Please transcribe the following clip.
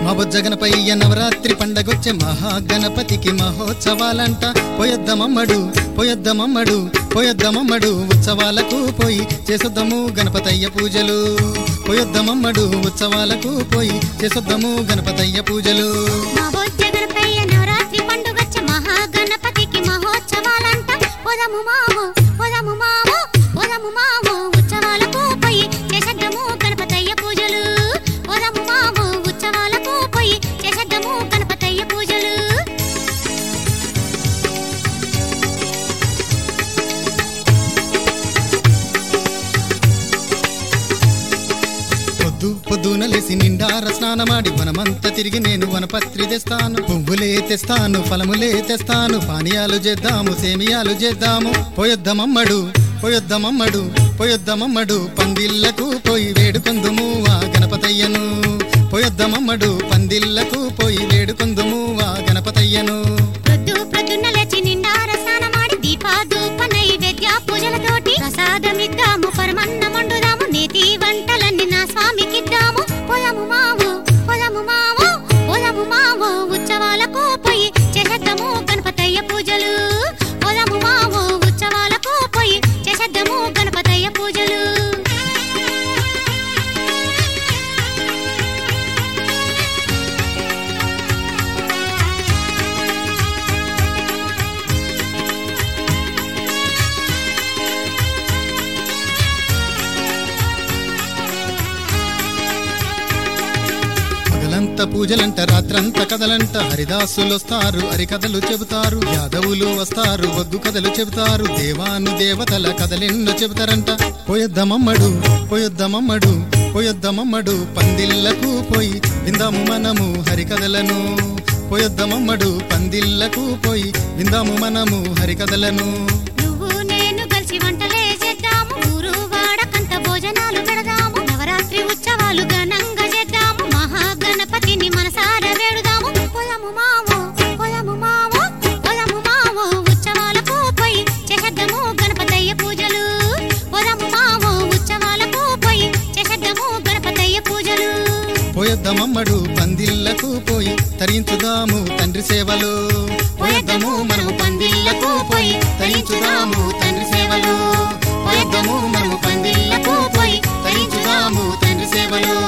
మా బొజ్జగనపయ్య నవరాత్రి పండగొచ్చే మహాగణపతికి మహోత్సవాలంట పోయొద్దమమ్మడు పోయొద్దమమ్మడు పోయొద్దమమ్మడు ఉత్సవాలకు పోయి చేసొద్దము గణపతయ్య పూజలు పోయొద్దమమ్మడు ఉత్సవాలకు పోయి చేసొద్దము గణపతయ్య పూజలు మా బొజ్జ గణపయ్య నవరాత్రి పండుగచ్చ మహాగణపతికి మహోత్సవాలంట పొదము మావు పొదము మావు పొదము మావు ఉత్సవాలకు పోయి చేసేద్దాము గణపతయ్య పూజలు పొదము మావు ఉత్సవాలకు పోయి చేసేద్దాము గణపతయ్య పూజలు పొద్దు పొద్దున లేసి నిండార స్నానమాడి వనమంతా తిరిగి నేను వనపత్రి తెస్తాను పువ్వులే తెస్తాను ఫలములే తెస్తాను పానీయాలు చేద్దాము సేమియాలు చేద్దాము పోయొద్దమమ్మడు పోయొద్దమమ్మడు పోయొద్దమమ్మడు పందిళ్లకు పోయి వేడుకొందుము ఆ గణపతయ్యను పోయొద్దమమ్మడు పందిళ్లకు పోయి వేడుకొందుము ఆ గణపతయ్యను ప్రొద్దు ప్రొద్దున్న లేచి నిండార స్నానమాడి దీపాధూప నైవేద్య పూజలతోటి ప్రసాదమిద్దాము పరమన్న మండుదాము నేతి వంటలన్నీ నా స్వామికిద్దాము పొలము మావు పొలము మావు పొలము మావు ఉత్సవాలకు పోయి చేసేద్దాము గణపతయ్య పూజలు పొలము మావు ఉత్సవాలకు పోయి చేసేద్దాము గణపతయ్య పూజలు పగలంత పూజలంట రాత్రంత కథలంట హరిదాసులొస్తారు హరికథలు చెబుతారు యాదవులు వస్తారు వగ్గు కథలు చెబుతారు దేవాను దేవతల కథలెన్నో చెబుతారంట పోయొద్దమమ్మడు పోయొద్దమమ్మడు పోయొద్దమమ్మడు పందిళ్లకు పోయి విందాము మనము హరికథలను పోయొద్దమమ్మడు పందిళ్లకు పోయి విందాము మనము హరికథలను నువ్వు నేను కలిసి వంటలే చేద్దాము ఊరు వాడకంత భోజనాలు పెడదాము నవరాత్రి ఉత్సవాలు ఘనంగా చేద్దాము మహాగణపతిని మనసార వేడుదాము పొలము మావు పొలము మావు పొలము మావు ఉత్సవాలకు పోయి చేసేద్దాము గణపతయ్య పూజలు పొలము మావు ఉత్సవాలకు పోయి చేసేద్దాము గణపతయ్య పూజలు పోయొద్దమమ్మడు పందిళ్లకు పోయి తరించుదాము తండ్రి సేవలు పోయొద్దము మనము పందిళ్లకు పోయి తరించుదాము తండ్రి సేవలు పోయొద్దము మనము పందిళ్లకు పోయి తరించుదాము తండ్రి సేవలు